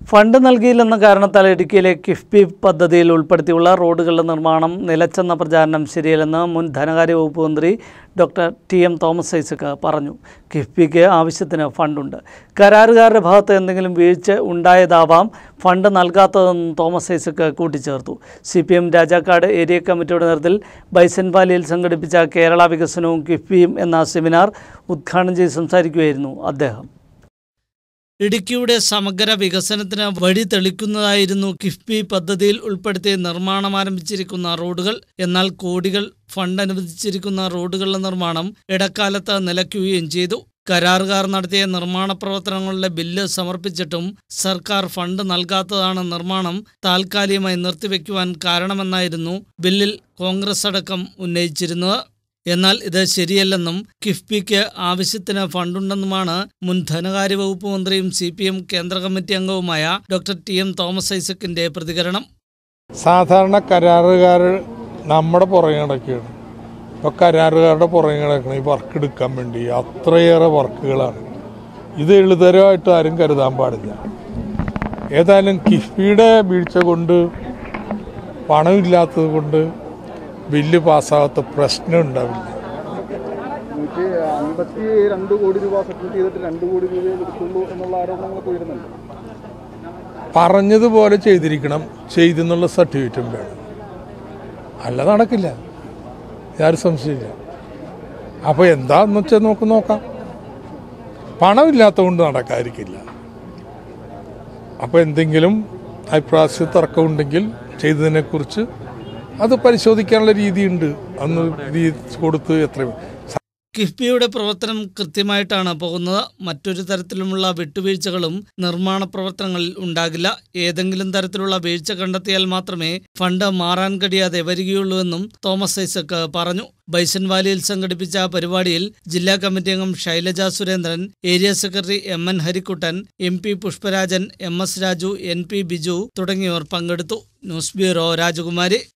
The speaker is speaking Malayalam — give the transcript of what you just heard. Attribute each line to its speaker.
Speaker 1: ഫണ്ട് നൽകിയില്ലെന്ന കാരണത്താൽ ഇടുക്കിയിലെ കിഫ്ബി പദ്ധതിയിൽ ഉൾപ്പെടുത്തിയുള്ള റോഡുകളുടെ നിർമ്മാണം നിലച്ചെന്ന പ്രചാരണം ശരിയല്ലെന്ന് മുൻ ധനകാര്യ വകുപ്പ് മന്ത്രി doctor T M Thomas Isaac പറഞ്ഞു കിഫ്ബിക്ക് ആവശ്യത്തിന് ഫണ്ടുണ്ട് കരാറുകാരുടെ ഭാഗത്ത് എന്തെങ്കിലും വീഴ്ച ഉണ്ടായതാവാം ഫണ്ട് നൽകാത്തതെന്നും തോമസ് ഐസക് കൂട്ടിച്ചേർത്തു C P M Rajakkad area കമ്മിറ്റിയുടെ നേതൃത്വത്തിൽ ബൈസൻ വാലിയിൽ സംഘടിപ്പിച്ച കേരള വികസനവും കിഫ്ബിയും എന്ന സെമിനാർ ഉദ്ഘാടനം ചെയ്ത് സംസാരിക്കുകയായിരുന്നു അദ്ദേഹം ഇടുക്കിയുടെ സമഗ്ര വികസനത്തിന് വഴി തെളിക്കുന്നതായിരുന്നു കിഫ്ബി പദ്ധതിയിൽ ഉൾപ്പെടുത്തി നിർമ്മാണം ആരംഭിച്ചിരിക്കുന്ന റോഡുകൾ എന്നാൽ കോടികൾ ഫണ്ട് അനുവദിച്ചിരിക്കുന്ന റോഡുകളുടെ നിർമ്മാണം ഇടക്കാലത്ത് നിലയ്ക്കുകയും ചെയ്തു കരാറുകാർ നടത്തിയ നിർമ്മാണ പ്രവർത്തനങ്ങളുടെ ബില്ല് സമർപ്പിച്ചിട്ടും സർക്കാർ ഫണ്ട് നൽകാത്തതാണ് നിർമ്മാണം താൽക്കാലികമായി നിർത്തിവെക്കുവാൻ കാരണമെന്നായിരുന്നു ബില്ലിൽ കോൺഗ്രസ് അടക്കം ഉന്നയിച്ചിരുന്നത് എന്നാൽ ഇത് ശരിയല്ലെന്നും കിഫ്ബിക്ക് ആവശ്യത്തിന് ഫണ്ടുണ്ടെന്നുമാണ് മുൻ ധനകാര്യ വകുപ്പ് മന്ത്രിയും സി പി എം കേന്ദ്ര കമ്മിറ്റി അംഗവുമായ ഡോക്ടർ ടി എം തോമസ് ഐസക്കിന്റെ പ്രതികരണം
Speaker 2: സാധാരണ കരാറുകാർ നമ്മുടെ പുറകെ കിടക്കുകയാണ് ഇപ്പോൾ കരാറുകാരുടെ പുറകെ കിടക്കണം ഈ വർക്ക് എടുക്കാൻ വേണ്ടി അത്രയേറെ വർക്കുകളാണ് ഇത് എളുതരമായിട്ട് ആരും കരുതാൻ പാടില്ല ഏതായാലും കിഫ്ബിയുടെ വീഴ്ച കൊണ്ട് പണമില്ലാത്തത് കൊണ്ട് ബില്ല് പാസ്സാകാത്ത പ്രശ്നം ഉണ്ടാവില്ല
Speaker 3: നൂറ്റി അൻപത്തി രണ്ട് കോടി രൂപ സെറ്റിൽ ചെയ്തിട്ട് രണ്ട് കോടി രൂപയെ കൊടുക്കുള്ളൂ എന്നുള്ള ആരോപണങ്ങളൊക്കെ വരുന്നുണ്ട്
Speaker 2: പറഞ്ഞതുപോലെ ചെയ്തിരിക്കണം ചെയ്തെന്നുള്ള സർട്ടിഫിക്കറ്റും വേണം അല്ല നടക്കില്ല യാതൊരു സംശയമില്ല അപ്പോൾ എന്താന്ന് വെച്ചാൽ നമുക്ക് നോക്കാം പണമില്ലാത്ത കൊണ്ട് നടക്കാതിരിക്കില്ല അപ്പോൾ എന്തെങ്കിലും അഭിപ്രായ തർക്കമുണ്ടെങ്കിൽ ചെയ്തതിനെക്കുറിച്ച് അത് പരിശോധിക്കാനുള്ള രീതിയുണ്ട് അന്ന് രീതി കൊടുത്ത് എത്രയും
Speaker 1: കിഫ്ബിയുടെ പ്രവർത്തനം കൃത്യമായിട്ടാണ് പോകുന്നത് മറ്റൊരു തരത്തിലുമുള്ള വിട്ടുവീഴ്ചകളും നിർമ്മാണ പ്രവർത്തനങ്ങളിൽ ഉണ്ടാകില്ല ഏതെങ്കിലും തരത്തിലുള്ള വീഴ്ച കണ്ടെത്തിയാൽ മാത്രമേ ഫണ്ട് മാറാൻ കഴിയാതെ വരികയുള്ളൂവെന്നും തോമസ് ഐസക് പറഞ്ഞു ബൈസൺ വാലിയിൽ സംഘടിപ്പിച്ച പരിപാടിയിൽ ജില്ലാ കമ്മിറ്റി അംഗം Shailaja Surendran area secretary M N Harikuttan M P Pushparajan M S Raju N P Biju തുടങ്ങിയവർ പങ്കെടുത്തു ന്യൂസ് ബ്യൂറോ രാജകുമാരി